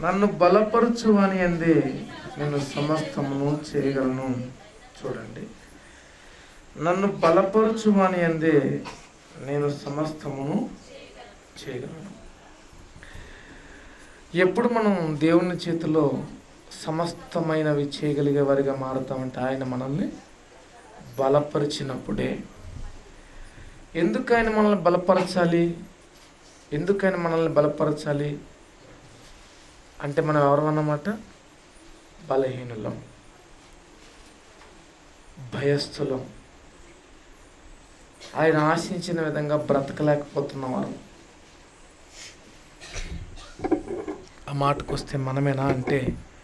నన్ను బలపరచు అని అందే నేను సమస్తమును చేయగలను చూడండి నన్ను బలపరచు అని అందే నేను సమస్తమును చేయగలను ఎప్పుడు మనం దేవుని చేతిలో సమస్తమైనవి చేయగలిగే వారిగా మారుతామంటే ఆయన మనల్ని బలపరిచినప్పుడే ఎందుకు ఆయన మనల్ని బలపరచాలి ఎందుకు ఆయన మనల్ని బలపరచాలి అంటే మనం ఎవరన్నమాట బలహీనులం భయస్థులం ఆయన ఆశించిన విధంగా బ్రతకలేకపోతున్నవారు ఆ మాటకు వస్తే మనమేనా అంటే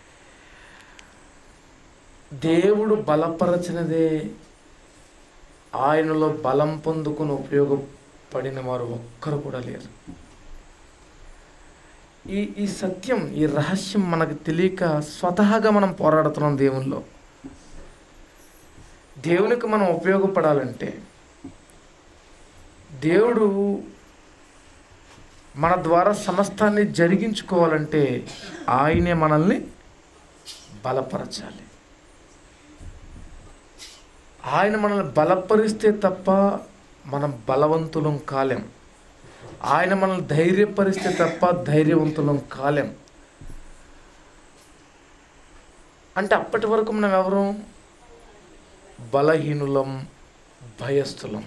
దేవుడు బలపరచినదే ఆయనలో బలం పొందుకుని ఉపయోగపడిన వారు ఒక్కరు కూడా లేరు ఈ ఈ సత్యం ఈ రహస్యం మనకు తెలియక స్వతహాగా మనం పోరాడుతున్నాం దేవునిలో దేవునికి మనం ఉపయోగపడాలంటే దేవుడు మన ద్వారా సమస్తాన్ని జరిగించుకోవాలంటే ఆయనే మనల్ని బలపరచాలి ఆయన మనల్ని బలపరిస్తే తప్ప మనం బలవంతులం కాలేం ఆయన మనల్ని ధైర్యపరిస్తే తప్ప ధైర్యవంతులం కాలేం అంటే అప్పటి వరకు మనం ఎవరు బలహీనులం భయస్థులం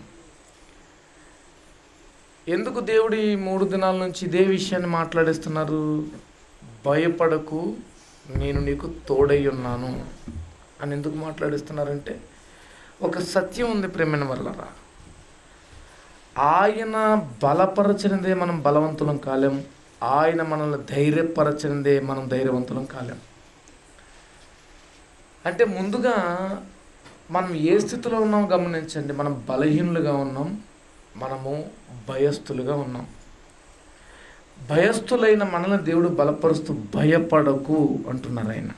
ఎందుకు దేవుడు ఈ మూడు దినాల నుంచి ఇదే విషయాన్ని మాట్లాడేస్తున్నారు భయపడకు నేను నీకు తోడై ఉన్నాను అని ఎందుకు మాట్లాడిస్తున్నారంటే ఒక సత్యం ఉంది ప్రేమైన వల్లరా ఆయన బలపరచినదే మనం బలవంతులం కాలేం ఆయన మనల్ని ధైర్యపరచినదే మనం ధైర్యవంతులం కాలేం అంటే ముందుగా మనం ఏ స్థితిలో ఉన్నామో గమనించండి మనం బలహీనులుగా ఉన్నాం మనము భయస్థులుగా ఉన్నాం భయస్థులైన మనల్ని దేవుడు బలపరుస్తూ భయపడకు అంటున్నారు ఆయన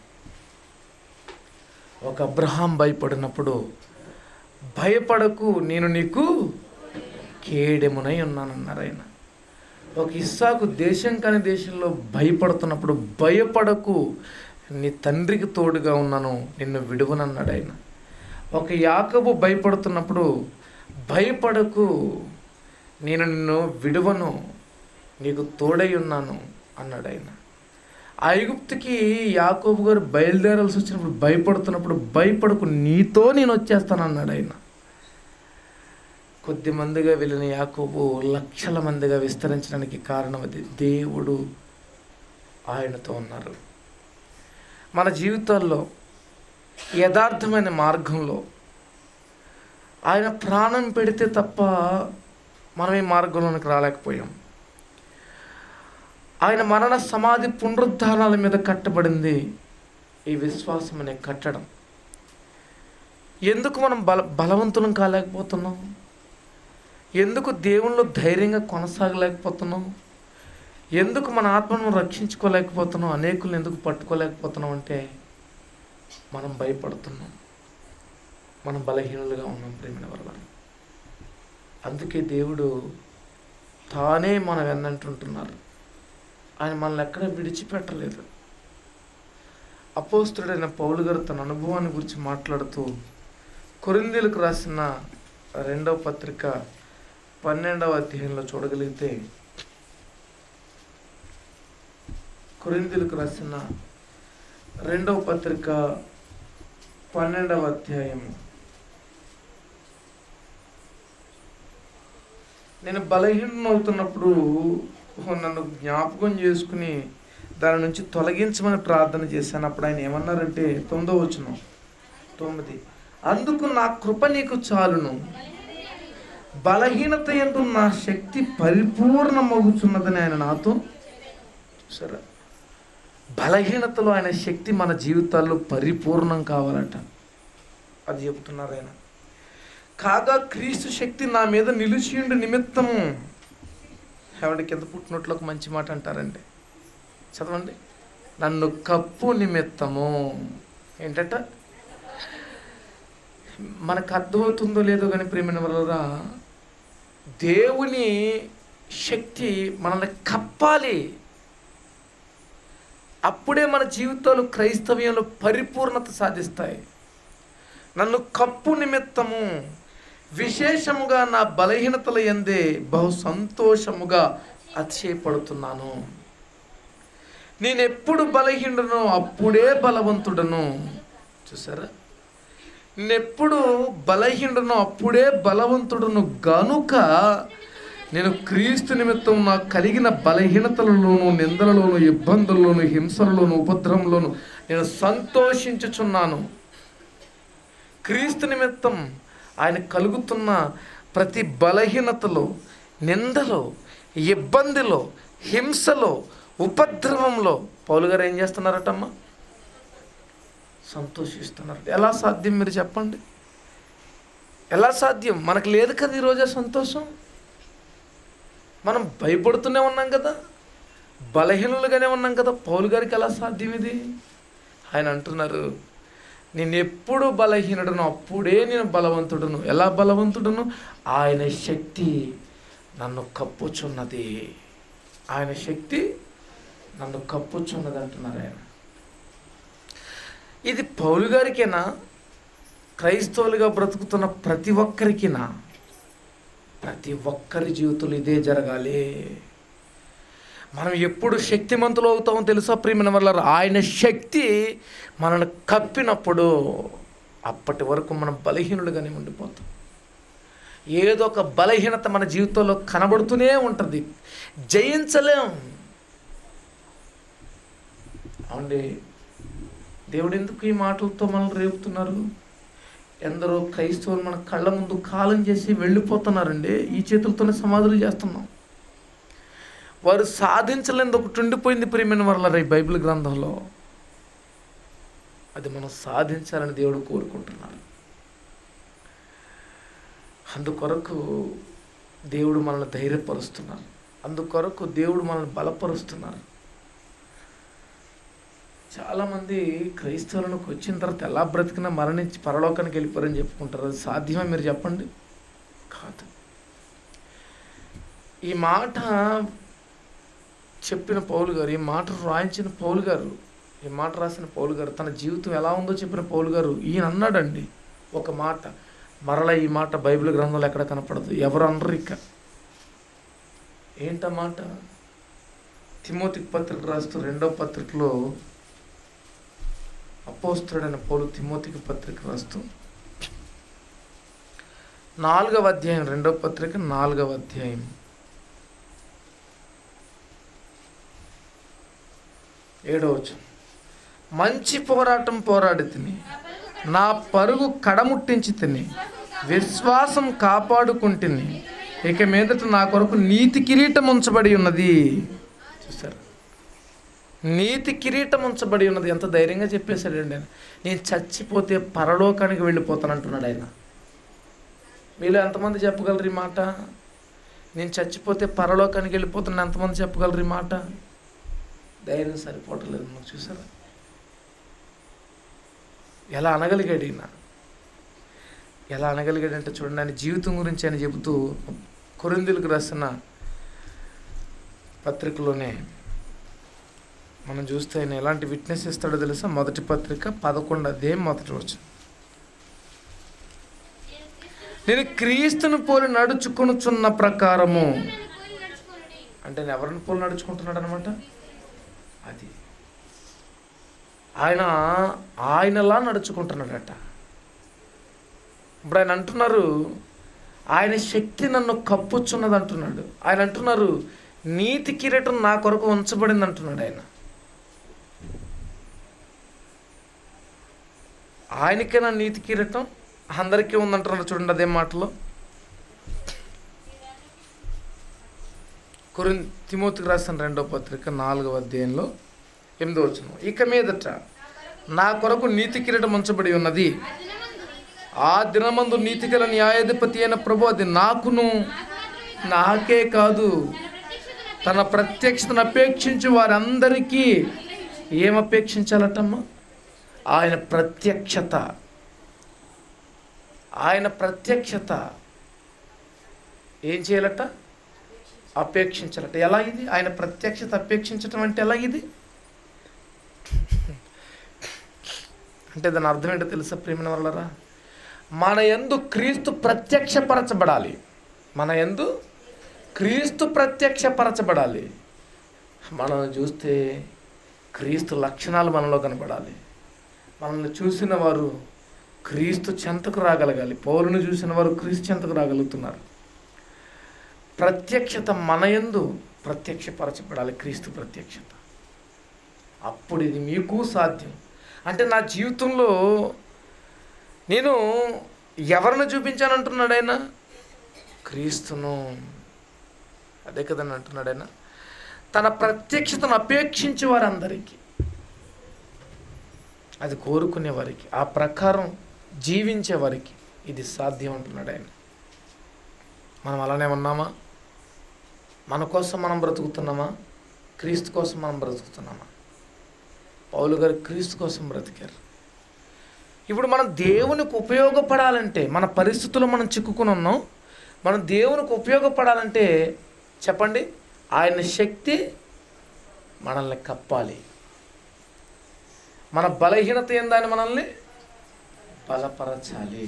ఒక అబ్రహాం భయపడినప్పుడు భయపడకు నేను నీకు కేడెమునై ఉన్నానన్నారు ఆయన ఒక ఇస్సాకు దేశం కాని దేశంలో భయపడుతున్నప్పుడు భయపడకు నీ తండ్రికి తోడుగా ఉన్నాను నిన్ను విడువనన్నాడు ఆయన ఒక యాకబు భయపడుతున్నప్పుడు భయపడకు నేను నిన్ను విడువను నీకు తోడై ఉన్నాను అన్నాడు ఆయన ఐగుప్తుకి యాకోబు గారు బయలుదేరాల్సి వచ్చినప్పుడు భయపడుతున్నప్పుడు భయపడకు నీతో నేను వచ్చేస్తాను అన్నాడు ఆయన కొద్ది మందిగా వెళ్ళిన యాకోబు లక్షల మందిగా విస్తరించడానికి కారణం అది దేవుడు ఆయనతో ఉన్నారు మన జీవితాల్లో యథార్థమైన మార్గంలో ఆయన ప్రాణం పెడితే తప్ప మనం ఈ మార్గంలోనికి రాలేకపోయాం ఆయన మరణ సమాధి పునరుద్ధానాల మీద కట్టబడింది ఈ విశ్వాసం అనే కట్టడం ఎందుకు మనం బల బలవంతులం కాలేకపోతున్నాం ఎందుకు దేవుళ్ళు ధైర్యంగా కొనసాగలేకపోతున్నాం ఎందుకు మన ఆత్మను రక్షించుకోలేకపోతున్నాం అనేకులను ఎందుకు పట్టుకోలేకపోతున్నాం అంటే మనం భయపడుతున్నాం మనం బలహీనులుగా ఉన్నాం ప్రేమిన వల్ల అందుకే దేవుడు తానే మన వెన్నంటుంటున్నారు ఆయన మనల్ని ఎక్కడ విడిచిపెట్టలేదు అపోస్తుడైన పౌలు గారు తన అనుభవాన్ని గురించి మాట్లాడుతూ కొరిందీలకు రాసిన రెండవ పత్రిక పన్నెండవ అధ్యాయంలో చూడగలిగితే కొరిందీలకు రాసిన రెండవ పత్రిక పన్నెండవ అధ్యాయం నేను బలహీనవుతున్నప్పుడు నన్ను జ్ఞాపకం చేసుకుని దాని నుంచి తొలగించమని ప్రార్థన చేశాను అప్పుడు ఆయన ఏమన్నారంటే తొమ్మిదో వచ్చును తొమ్మిది అందుకు నా కృప నీకు చాలును బలహీనత ఎందు నా శక్తి పరిపూర్ణమగుచున్నదని ఆయన నాతో సరే బలహీనతలో ఆయన శక్తి మన జీవితాల్లో పరిపూర్ణం కావాలట అది చెప్తున్నారు ఆయన కాగా క్రీస్తు శక్తి నా మీద నిలిచిండు నిమిత్తము ఏమంటే కింద పుట్టినట్లు ఒక మంచి మాట అంటారండి చదవండి నన్ను కప్పు నిమిత్తము ఏంటట మనకు అర్థమవుతుందో లేదో కానీ ప్రేమైన వల్ల దేవుని శక్తి మనల్ని కప్పాలి అప్పుడే మన జీవితాలు క్రైస్తవ్యంలో పరిపూర్ణత సాధిస్తాయి నన్ను కప్పు నిమిత్తము విశేషముగా నా బలహీనతల ఎందే బహు సంతోషముగా అతిశయపడుతున్నాను నేను ఎప్పుడు బలహీనను అప్పుడే బలవంతుడను చూసారా నేనెప్పుడు బలహీనను అప్పుడే బలవంతుడును గనుక నేను క్రీస్తు నిమిత్తం నాకు కలిగిన బలహీనతలలోను నిందలలోను ఇబ్బందుల్లోను హింసలలోను ఉపద్రవంలోను నేను సంతోషించుచున్నాను క్రీస్తు నిమిత్తం ఆయన కలుగుతున్న ప్రతి బలహీనతలో నిందలో ఇబ్బందిలో హింసలో ఉపద్రవంలో పౌలు గారు ఏం చేస్తున్నారటమ్మా సంతోషిస్తున్నారు ఎలా సాధ్యం మీరు చెప్పండి ఎలా సాధ్యం మనకు లేదు కదా ఈరోజే సంతోషం మనం భయపడుతూనే ఉన్నాం కదా బలహీనులుగానే ఉన్నాం కదా పౌలు గారికి ఎలా సాధ్యం ఇది ఆయన అంటున్నారు నేను ఎప్పుడు బలహీనుడును అప్పుడే నేను బలవంతుడును ఎలా బలవంతుడును ఆయన శక్తి నన్ను కప్పుచున్నది ఆయన శక్తి నన్ను కప్పుచున్నది అంటున్నారు ఆయన ఇది పౌలు గారికేనా క్రైస్తవులుగా బ్రతుకుతున్న ప్రతి ఒక్కరికినా ప్రతి ఒక్కరి జీవితంలో ఇదే జరగాలి మనం ఎప్పుడు శక్తిమంతులు అవుతామో తెలుసా ప్రియమైన వల్ల ఆయన శక్తి మనల్ని కప్పినప్పుడు అప్పటి వరకు మనం బలహీనులుగానే ఉండిపోతాం ఏదో ఒక బలహీనత మన జీవితంలో కనబడుతూనే ఉంటుంది జయించలేం అవునండి దేవుడు ఎందుకు ఈ మాటలతో మనల్ని రేపుతున్నారు ఎందరో క్రైస్తవులు మన కళ్ళ ముందు కాలం చేసి వెళ్ళిపోతున్నారండి ఈ చేతులతోనే సమాధులు చేస్తున్నాం వారు సాధించలేనిది ఒకటి ఉండిపోయింది ప్రియమైన వరల ఈ బైబిల్ గ్రంథంలో అది మనం సాధించాలని దేవుడు కోరుకుంటున్నారు అందుకొరకు దేవుడు మనల్ని ధైర్యపరుస్తున్నారు అందుకొరకు దేవుడు మనల్ని బలపరుస్తున్నారు చాలామంది క్రైస్తవులకు వచ్చిన తర్వాత ఎలా బ్రతికినా మరణించి పరలోకానికి వెళ్ళిపోరని చెప్పుకుంటారు అది సాధ్యమే మీరు చెప్పండి కాదు ఈ మాట చెప్పిన పౌలు గారు ఈ మాట రాయించిన పౌలు గారు ఈ మాట రాసిన పౌలు గారు తన జీవితం ఎలా ఉందో చెప్పిన పౌలు గారు ఈయన అన్నాడండి ఒక మాట మరలా ఈ మాట బైబిల్ గ్రంథంలో ఎక్కడ కనపడదు ఎవరు అనరు ఇక ఏంట మాట తిమోతికి పత్రిక రాస్తూ రెండో పత్రికలో అపోస్తుడైన పౌలు తిమోతికి పత్రిక రాస్తూ నాలుగవ అధ్యాయం రెండో పత్రిక నాలుగవ అధ్యాయం ఏడవచ్చు మంచి పోరాటం పోరాడి తిని నా పరుగు కడముట్టించి తిని విశ్వాసం కాపాడుకుంటుని ఇక మీదట నా కొరకు నీతి కిరీటం ఉంచబడి ఉన్నది చూసారు నీతి కిరీటం ఉంచబడి ఉన్నది ఎంత ధైర్యంగా చెప్పేశాడండి ఆయన నేను చచ్చిపోతే పరలోకానికి వెళ్ళిపోతాను అంటున్నాడు ఆయన మీలో ఎంతమంది చెప్పగలరు ఈ మాట నేను చచ్చిపోతే పరలోకానికి వెళ్ళిపోతున్నా ఎంతమంది చెప్పగలరు ఈ మాట ధైర్యం సరిపోవట్లేదు మనకు చూసారా ఎలా అనగలిగాడు ఈయన ఎలా అనగలిగాడంటే చూడండి ఆయన జీవితం గురించి ఆయన చెబుతూ కొరిందులకు రాసిన పత్రికలోనే మనం చూస్తే ఆయన ఎలాంటి విట్నెస్ ఇస్తాడో తెలుసా మొదటి పత్రిక పదకొండు అధ్యాయం మొదటి రోజు నేను క్రీస్తుని పోలి నడుచుకొనుచున్న ప్రకారము అంటే నేను ఎవరిని పోలి నడుచుకుంటున్నాడు అనమాట అది ఆయన ఆయనలా నడుచుకుంటున్నాడట ఇప్పుడు ఆయన అంటున్నారు ఆయన శక్తి నన్ను కప్పుచున్నది అంటున్నాడు ఆయన అంటున్నారు నీతి కిరీటం నా కొరకు ఉంచబడింది అంటున్నాడు ఆయన ఆయనకే నా నీతి కిరీటం అందరికీ ఉందంటున్నారు చూడండి అదే మాటలో కొరిన్ తిమోతికి రాసిన రెండో పత్రిక నాలుగవ అధ్యాయంలో ఎనిమిదో వచ్చిన ఇక మీదట నా కొరకు నీతి కిరీటం ఉంచబడి ఉన్నది ఆ దినమందు నీతిగల న్యాయాధిపతి అయిన ప్రభు అది నాకును నాకే కాదు తన ప్రత్యక్షతను అపేక్షించి వారందరికీ ఏం అపేక్షించాలటమ్మా ఆయన ప్రత్యక్షత ఆయన ప్రత్యక్షత ఏం చేయాలట అపేక్షించాలట ఎలా ఇది ఆయన ప్రత్యక్షత అపేక్షించటం అంటే ఎలా ఇది అంటే దాని అర్థం ఏంటో తెలుసా ప్రేమిన వల్లరా మన యందు క్రీస్తు ప్రత్యక్షపరచబడాలి మన యందు క్రీస్తు ప్రత్యక్షపరచబడాలి మనం చూస్తే క్రీస్తు లక్షణాలు మనలో కనబడాలి మనల్ని చూసిన వారు క్రీస్తు చెంతకు రాగలగాలి పౌరుని చూసిన వారు క్రీస్తు చెంతకు రాగలుగుతున్నారు ప్రత్యక్షత మన యందు ప్రత్యక్షపరచబడాలి క్రీస్తు ప్రత్యక్షత అప్పుడు ఇది మీకు సాధ్యం అంటే నా జీవితంలో నేను ఎవరిని చూపించానంటున్నాడు ఆయన క్రీస్తును అదే కదని అంటున్నాడు ఆయన తన ప్రత్యక్షతను అపేక్షించే వారందరికీ అది కోరుకునే వారికి ఆ ప్రకారం జీవించే వారికి ఇది సాధ్యం అంటున్నాడు ఆయన మనం అలానే ఉన్నామా మన కోసం మనం బ్రతుకుతున్నామా క్రీస్తు కోసం మనం బ్రతుకుతున్నామా పౌలు గారు క్రీస్తు కోసం బ్రతికారు ఇప్పుడు మనం దేవునికి ఉపయోగపడాలంటే మన పరిస్థితుల్లో మనం చిక్కుకుని ఉన్నాం మనం దేవునికి ఉపయోగపడాలంటే చెప్పండి ఆయన శక్తి మనల్ని కప్పాలి మన బలహీనత ఏందని మనల్ని బలపరచాలి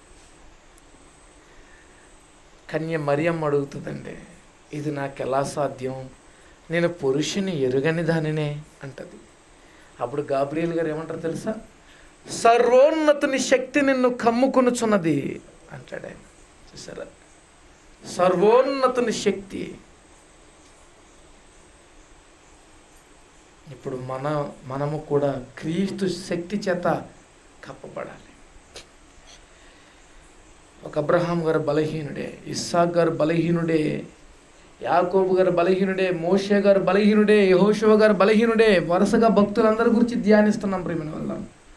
కన్య మరియమ్మ అడుగుతుందండి ఇది నాకు ఎలా సాధ్యం నేను పురుషుని ఎరుగని దానినే అంటది అప్పుడు గాబ్రియల్ గారు ఏమంటారు తెలుసా సర్వోన్నతుని శక్తి నిన్ను కమ్ముకొనుచున్నది అంటాడు ఆయన చూసారా సర్వోన్నతుని శక్తి ఇప్పుడు మన మనము కూడా క్రీస్తు శక్తి చేత కప్పబడాలి ఒక అబ్రహాం గారు బలహీనుడే ఇస్సాక్ గారు బలహీనుడే యాకోబు గారు బలహీనుడే మోషే గారు బలహీనుడే యహోషువ గారు బలహీనుడే వరుసగా భక్తులందరి గురించి ధ్యానిస్తున్నాం ప్రేమిన వల్ల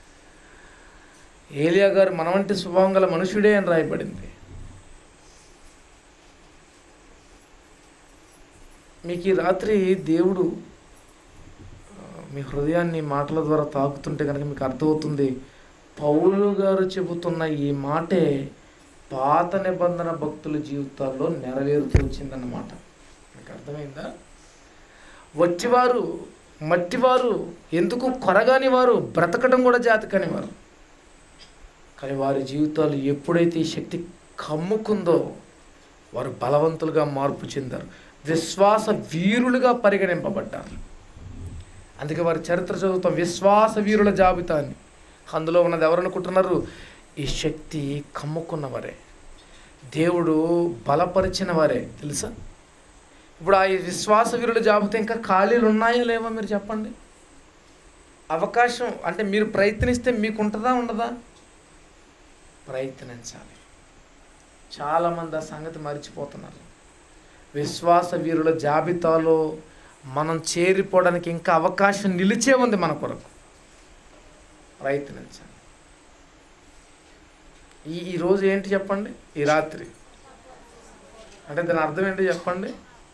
ఏలియా గారు మన వంటి స్వభావం గల మనుషుడే అని రాయబడింది మీకు ఈ రాత్రి దేవుడు ఆ, మీ హృదయాన్ని మాటల ద్వారా తాకుతుంటే కనుక మీకు అర్థమవుతుంది పౌలు గారు చెబుతున్న ఈ మాటే పాత నిబంధన భక్తుల జీవితాల్లో నెరవేరుతూ వచ్చిందన్నమాట మీకు అర్థమైందా వట్టివారు మట్టివారు ఎందుకు కొరగాని వారు బ్రతకడం కూడా జాతకని వారు కానీ వారి జీవితాలు ఎప్పుడైతే ఈ శక్తి కమ్ముకుందో వారు బలవంతులుగా మార్పు చెందారు విశ్వాస వీరులుగా పరిగణింపబడ్డారు అందుకే వారి చరిత్ర చదువుతాం విశ్వాస వీరుల జాబితా అని అందులో ఉన్నది ఎవరు అనుకుంటున్నారు ఈ శక్తి కమ్ముకున్నవారే దేవుడు బలపరిచిన వారే తెలుసా ఇప్పుడు ఆ విశ్వాస వీరుల జాబితా ఇంకా ఖాళీలు ఉన్నాయా లేవా మీరు చెప్పండి అవకాశం అంటే మీరు ప్రయత్నిస్తే మీకు ఉంటుందా ఉండదా ప్రయత్నించాలి చాలామంది ఆ సంగతి మర్చిపోతున్నారు విశ్వాస వీరుల జాబితాలో మనం చేరిపోవడానికి ఇంకా అవకాశం నిలిచే ఉంది మన కొరకు ప్రయత్నించాలి ఈ ఈ రోజు ఏంటి చెప్పండి ఈ రాత్రి అంటే దాని అర్థం ఏంటి చెప్పండి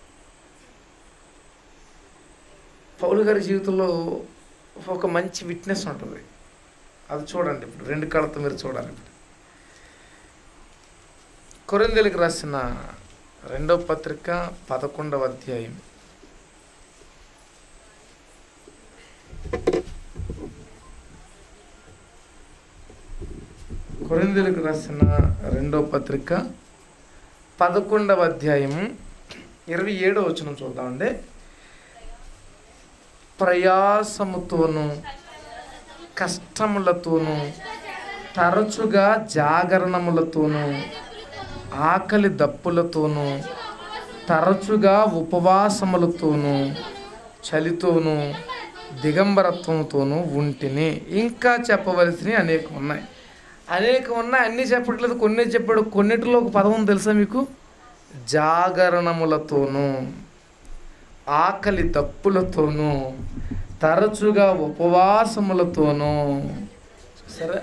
పౌలు గారి జీవితంలో ఒక మంచి విట్నెస్ ఉంటుంది అది చూడండి ఇప్పుడు రెండు కళ్ళతో మీరు చూడాలి ఇప్పుడు కొరిందెలకు రాసిన రెండవ పత్రిక పదకొండవ అధ్యాయం కొరిందెలకు రాసిన రెండవ పత్రిక పదకొండవ అధ్యాయం ఇరవై ఏడవ వచనం చూద్దామండి ప్రయాసముతోనూ కష్టములతోనూ తరచుగా జాగరణములతోనూ ఆకలి దప్పులతోనూ తరచుగా ఉపవాసములతోనూ చలితోనూ దిగంబరత్వంతోనూ ఉంటిని ఇంకా చెప్పవలసినవి అనేకం ఉన్నాయి అనేకం ఉన్నాయి అన్నీ చెప్పట్లేదు కొన్ని చెప్పాడు కొన్నిటిలో ఒక పదం ఉంది తెలుసా మీకు జాగరణములతోనూ ఆకలి దప్పులతోనూ తరచుగా ఉపవాసములతోనూ సరే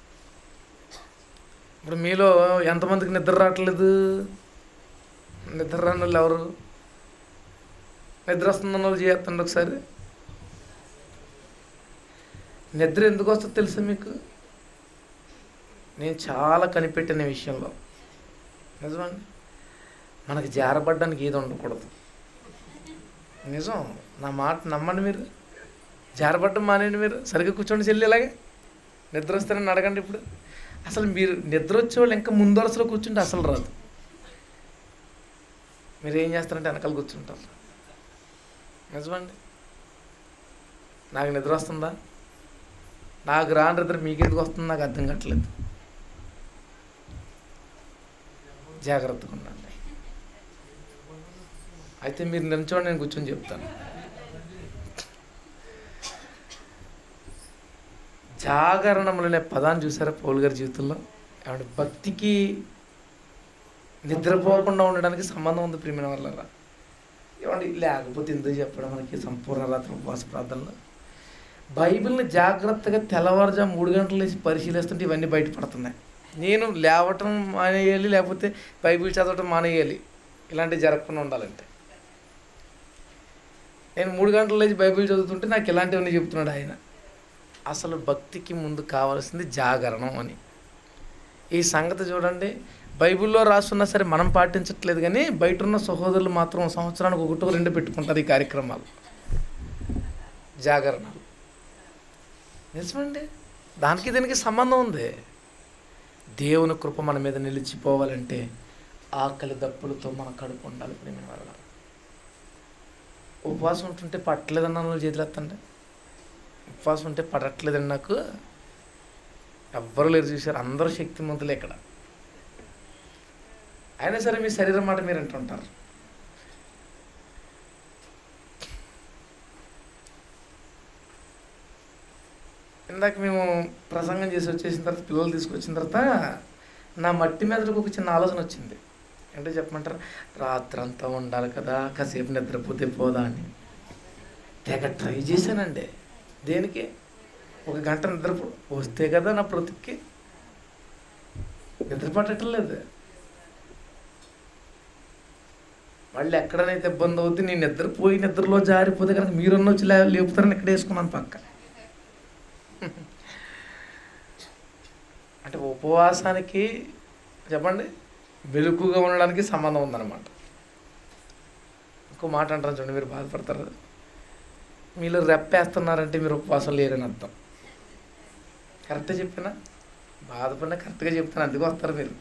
ఇప్పుడు మీలో ఎంతమందికి నిద్ర రావట్లేదు నిద్ర రాని వాళ్ళు ఎవరు నిద్ర వస్తుందన్న వాళ్ళు చేస్తండి ఒకసారి నిద్ర ఎందుకు వస్తుందో తెలుసా మీకు నేను చాలా కనిపెట్టిన విషయంలో నిజమండి మనకి జారబడ్డానికి ఏది ఉండకూడదు నిజం నా మాట నమ్మండి మీరు జారబడ్డం మానేయండి మీరు సరిగ్గా కూర్చోండి చెల్లి ఇలాగే నిద్ర వస్తేనే అడగండి ఇప్పుడు అసలు మీరు నిద్ర వచ్చేవాళ్ళు ఇంకా ముందు వరుసలో కూర్చుంటే అసలు రాదు మీరు ఏం చేస్తారంటే వెనకాల కూర్చుంటారు నిజమండి నాకు నిద్ర వస్తుందా నాకు రాని నిద్ర మీకెందుకు వస్తుంది నాకు అర్థం కావట్లేదు జాగ్రత్తగా ఉండండి అయితే మీరు నిల్చోండి నేను కూర్చొని చెప్తాను జాగరణములు అనే పదాన్ని చూసారా పౌల్ గారి జీవితంలో ఏమంటే భక్తికి నిద్రపోకుండా ఉండడానికి సంబంధం ఉంది ప్రియమైన వల్ల ఏమండి లేకపోతే ఎందుకు చెప్పడం మనకి సంపూర్ణ రాత్రి ఉపవాస ప్రార్థనలో బైబిల్ని జాగ్రత్తగా తెల్లవారుజాము మూడు గంటలు వేసి పరిశీలిస్తుంటే ఇవన్నీ బయటపడుతున్నాయి నేను లేవటం మానేయాలి లేకపోతే బైబిల్ చదవటం మానేయాలి ఇలాంటివి జరగకుండా ఉండాలంటే నేను మూడు గంటలు లేచి బైబిల్ చదువుతుంటే నాకు ఇలాంటివన్నీ చెప్తున్నాడు ఆయన అసలు భక్తికి ముందు కావాల్సింది జాగరణం అని ఈ సంగతి చూడండి బైబిల్లో రాసున్నా సరే మనం పాటించట్లేదు కానీ బయట ఉన్న సహోదరులు మాత్రం సంవత్సరానికి ఒకటో రెండు పెట్టుకుంటారు ఈ కార్యక్రమాలు జాగరణాలు నిజమండి దానికి దీనికి సంబంధం ఉంది దేవుని కృప మన మీద నిలిచిపోవాలంటే ఆకలి దప్పులతో మన కడుపు ఉండాలి ప్రేమ వల్ల ఉపవాసం ఉంటుంటే పట్టలేదన్న వాళ్ళు చేతులు ఎత్తండి ఉపవాసం ఉంటే పడట్లేదండి నాకు ఎవ్వరు లేరు చూశారు అందరూ శక్తిమంతులే ఇక్కడ అయినా సరే మీ శరీరం మాట మీరు అంటుంటారు ఇందాక మేము ప్రసంగం చేసి వచ్చేసిన తర్వాత పిల్లలు తీసుకొచ్చిన తర్వాత నా మట్టి మీదకి ఒక చిన్న ఆలోచన వచ్చింది అంటే చెప్పమంటారు రాత్రి అంతా ఉండాలి కదా కాసేపు నిద్రపోతే పోదా అని తెగ ట్రై చేశానండి దేనికి ఒక గంట నిద్ర వస్తే కదా నా బ్రతుక్కి నిద్ర పట్టడం లేదు మళ్ళీ ఎక్కడనైతే ఇబ్బంది అవుతుంది నేను నిద్రపోయి నిద్రలో జారిపోతే కనుక మీరున్న వచ్చి లే- లేపుతారని ఇక్కడ వేసుకున్నాను పక్క అంటే ఉపవాసానికి చెప్పండి వెలుగుగా ఉండడానికి సంబంధం ఉందన్నమాట ఇంకో మాట అంటారు చూడండి మీరు బాధపడతారు మీరు రెప్పేస్తున్నారంటే మీరు ఉపవాసం లేరని అర్థం కరెక్ట్గా చెప్పినా బాధపడినా కరెక్ట్గా చెప్తాను అందుకు వస్తారు మీరు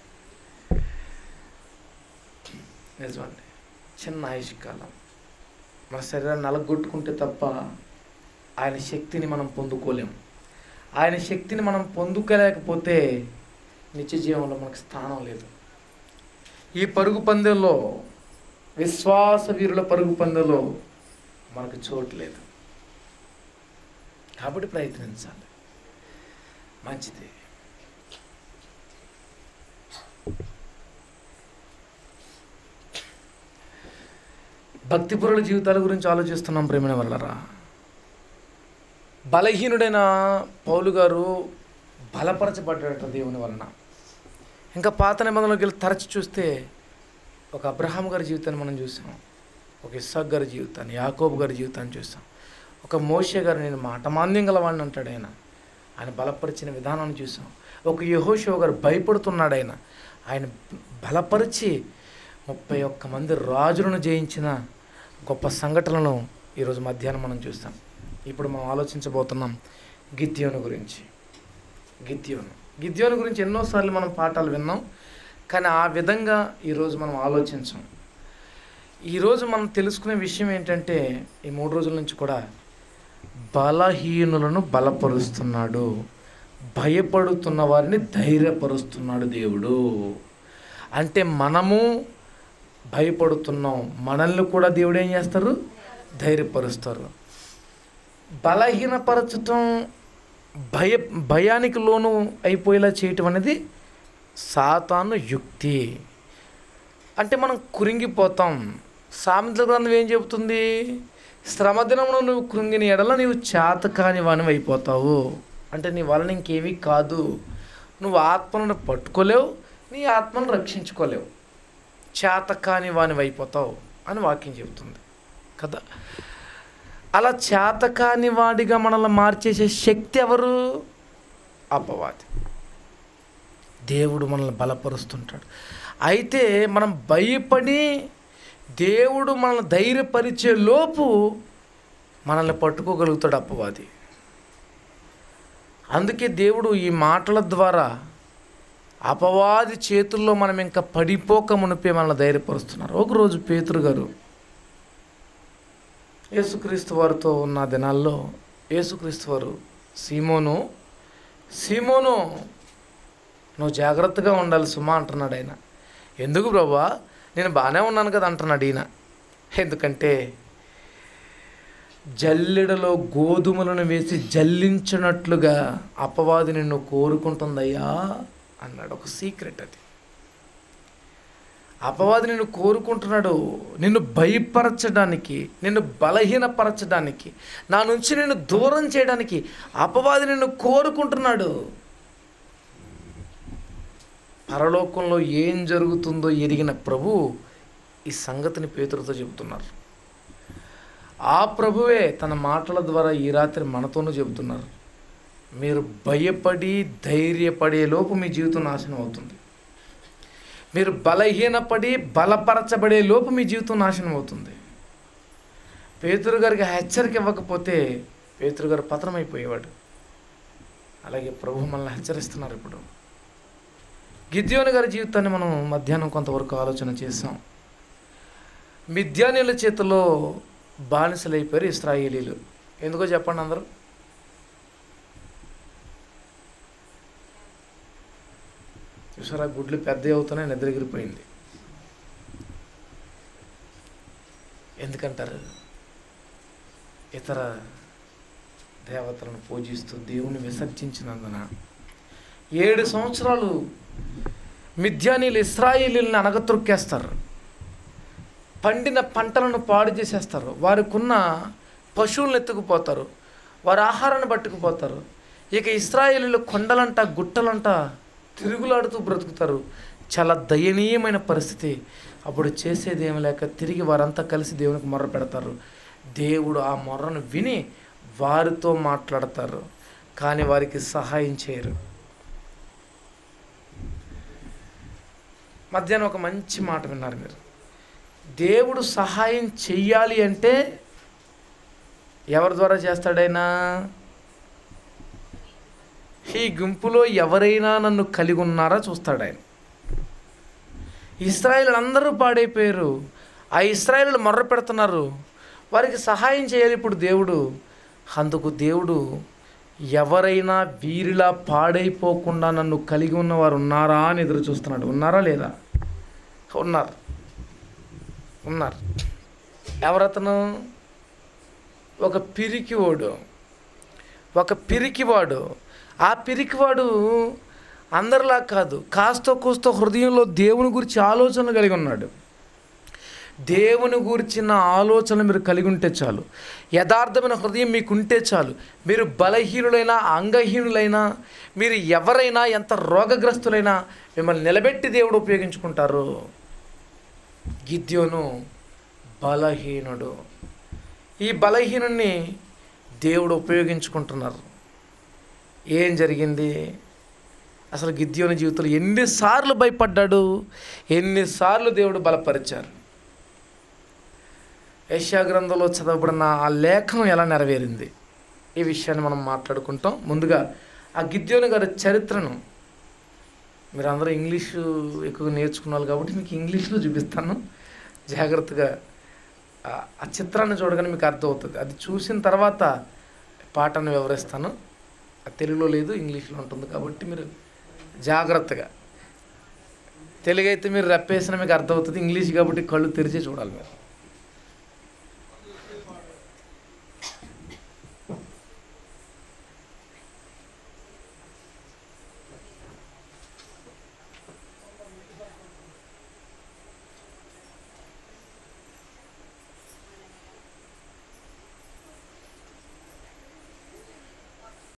నిజమండి చిన్న ఆయుష్ కాలం మన శరీరాన్ని నలగొట్టుకుంటే తప్ప ఆయన శక్తిని మనం పొందుకోలేము ఆయన శక్తిని మనం పొందుకోలేకపోతే నిత్య జీవంలో మనకు స్థానం లేదు ఈ పరుగు పందెంలో విశ్వాస వీరుల పరుగు పందెంలో మనకు చోటు లేదు కాబట్టి ప్రయత్నించాలి మంచిది భక్తిపరుల జీవితాల గురించి ఆలోచిస్తున్నాం ప్రేమిన వల్లరా బలహీనుడైన పౌలు గారు బలపరచబడ్డాడట దేవుని వలన ఇంకా పాత నిబంధనలోకి వెళ్ళి తరచి చూస్తే ఒక అబ్రహాం గారి జీవితాన్ని మనం చూసాం ఒక ఇస్సాక్ గారి జీవితాన్ని యాకోబు గారి జీవితాన్ని చూసాం ఒక మోషే గారు నేను మాట మాంద్యం గలవాడిని అంటాడు ఆయన ఆయన బలపరిచిన విధానాన్ని చూసాం ఒక యహోషో గారు భయపడుతున్నాడు ఆయన ఆయన బలపరిచి ముప్పై ఒక్క మంది రాజులను జయించిన గొప్ప సంఘటనలను ఈరోజు మధ్యాహ్నం మనం చూస్తాం ఇప్పుడు మనం ఆలోచించబోతున్నాం గిద్యోను గురించి గిద్యోను గిద్యోను గురించి ఎన్నోసార్లు మనం పాఠాలు విన్నాం కానీ ఆ విధంగా ఈరోజు మనం ఆలోచించాం ఈరోజు మనం తెలుసుకునే విషయం ఏంటంటే ఈ మూడు రోజుల నుంచి కూడా బలహీనులను బలపరుస్తున్నాడు భయపడుతున్న వారిని ధైర్యపరుస్తున్నాడు దేవుడు అంటే మనము భయపడుతున్నాం మనల్ని కూడా దేవుడు ఏం చేస్తారు ధైర్యపరుస్తారు బలహీనపరచటం భయ భయానికి లోను అయిపోయేలా చేయటం అనేది సాతాను యుక్తి అంటే మనం కురింగిపోతాం సామెతల గ్రంథం ఏం చెబుతుంది శ్రమ దినమును నువ్వు కృంగిన ఎడల నీవు చేత కాని వానివి అయిపోతావు అంటే నీ వలన ఇంకేమీ కాదు నువ్వు ఆత్మను పట్టుకోలేవు నీ ఆత్మను రక్షించుకోలేవు చేత కాని వానివి అయిపోతావు అని వాక్యం చెబుతుంది కదా అలా చేత కాని వాడిగా మనల్ని మార్చేసే శక్తి ఎవరు అపవాది దేవుడు మనల్ని బలపరుస్తుంటాడు అయితే మనం భయపడి దేవుడు మనల్ని ధైర్యపరిచే లోపు మనల్ని పట్టుకోగలుగుతాడు అపవాది అందుకే దేవుడు ఈ మాటల ద్వారా అపవాది చేతుల్లో మనం ఇంకా పడిపోక మునిపే మనల్ని ధైర్యపరుస్తున్నారు ఒకరోజు పేతురు గారు యేసుక్రీస్తు వారితో ఉన్న దినాల్లో యేసుక్రీస్తు వారు సీమోను సీమోను నువ్వు జాగ్రత్తగా ఉండాలి సుమా అంటున్నాడు ఆయన ఎందుకు ప్రభా నేను బాగానే ఉన్నాను కదా అంటున్నాడు ఈయన ఎందుకంటే జల్లెడలో గోధుమలను వేసి జల్లించినట్లుగా అపవాది నిన్ను కోరుకుంటుందయ్యా అన్నాడు ఒక సీక్రెట్ అది అపవాది నిన్ను కోరుకుంటున్నాడు నిన్ను భయపరచడానికి నిన్ను బలహీనపరచడానికి నా నుంచి నిన్ను దూరం చేయడానికి అపవాది నిన్ను కోరుకుంటున్నాడు పరలోకంలో ఏం జరుగుతుందో ఎరిగిన ప్రభు ఈ సంగతిని పేతులతో చెబుతున్నారు ఆ ప్రభువే తన మాటల ద్వారా ఈ రాత్రి మనతోనూ చెబుతున్నారు మీరు భయపడి ధైర్యపడే లోపు మీ జీవితం నాశనం అవుతుంది మీరు బలహీనపడి బలపరచబడే లోపు మీ జీవితం నాశనం అవుతుంది పేతురు గారికి హెచ్చరిక ఇవ్వకపోతే పేతురు గారు పతనమైపోయేవాడు అలాగే ప్రభు మనల్ని హెచ్చరిస్తున్నారు ఇప్పుడు గిద్యోని గారి జీవితాన్ని మనం మధ్యాహ్నం కొంతవరకు ఆలోచన చేసాం మిథ్యానీల చేతిలో బానిసలైపోయారు ఇస్రాయేలీలు ఎందుకో చెప్పండి అందరూ చూసారా గుడ్లు పెద్ద అవుతున్నాయి నిద్రగిరిపోయింది ఎందుకంటారు ఇతర దేవతలను పూజిస్తూ దేవుని విసర్జించినందున ఏడు సంవత్సరాలు మిథ్యానీలు ఇస్రాయేలీలను అనగతొక్కేస్తారు పండిన పంటలను పాడు చేసేస్తారు వారికున్న పశువులను ఎత్తుకుపోతారు వారి ఆహారాన్ని పట్టుకుపోతారు ఇక ఇస్రాయేలీలు కొండలంట గుట్టలంట తిరుగులాడుతూ బ్రతుకుతారు చాలా దయనీయమైన పరిస్థితి అప్పుడు చేసేది ఏమి లేక తిరిగి వారంతా కలిసి దేవునికి మొర్ర పెడతారు దేవుడు ఆ మొర్రను విని వారితో మాట్లాడతారు కానీ వారికి సహాయం చేయరు మధ్యాహ్నం ఒక మంచి మాట విన్నారు మీరు దేవుడు సహాయం చెయ్యాలి అంటే ఎవరి ద్వారా చేస్తాడైనా ఈ గుంపులో ఎవరైనా నన్ను కలిగి ఉన్నారా చూస్తాడు ఆయన ఇస్రాయేల్ అందరూ పాడైపోయారు ఆ ఇస్రాయేల్ మొర్ర పెడుతున్నారు వారికి సహాయం చేయాలి ఇప్పుడు దేవుడు అందుకు దేవుడు ఎవరైనా వీరిలా పాడైపోకుండా నన్ను కలిగి ఉన్నవారు ఉన్నారా అని ఎదురు చూస్తున్నాడు ఉన్నారా లేదా ఉన్నారు ఉన్నారు ఎవరతను ఒక పిరికివాడు ఒక పిరికివాడు ఆ పిరికివాడు అందరిలా కాదు కాస్తో కూస్తో హృదయంలో దేవుని గురించి ఆలోచనలు కలిగి ఉన్నాడు దేవుని గురించిన ఆలోచన మీరు కలిగి ఉంటే చాలు యథార్థమైన హృదయం మీకు ఉంటే చాలు మీరు బలహీనులైనా అంగహీనులైనా మీరు ఎవరైనా ఎంత రోగగ్రస్తులైనా మిమ్మల్ని నిలబెట్టి దేవుడు ఉపయోగించుకుంటారు గిద్యోను బలహీనుడు ఈ బలహీనుణ్ణి దేవుడు ఉపయోగించుకుంటున్నారు ఏం జరిగింది అసలు గిద్యోని జీవితంలో ఎన్నిసార్లు భయపడ్డాడు ఎన్నిసార్లు దేవుడు బలపరిచారు యశా గ్రంథంలో చదవబడిన ఆ లేఖనం ఎలా నెరవేరింది ఈ విషయాన్ని మనం మాట్లాడుకుంటాం ముందుగా ఆ గిద్యోని గారి చరిత్రను మీరు అందరూ ఇంగ్లీషు ఎక్కువ నేర్చుకున్నారు కాబట్టి మీకు ఇంగ్లీష్లో చూపిస్తాను జాగ్రత్తగా ఆ- ఆ చిత్రాన్ని చూడగానే మీకు అర్థమవుతుంది అది చూసిన తర్వాత పాటను వివరిస్తాను అది తెలుగులో లేదు ఇంగ్లీష్లో ఉంటుంది కాబట్టి మీరు జాగ్రత్తగా తెలుగు అయితే మీరు రెప్పేసిన మీకు అర్థమవుతుంది ఇంగ్లీష్ కాబట్టి కళ్ళు తెరిచి చూడాలి మీరు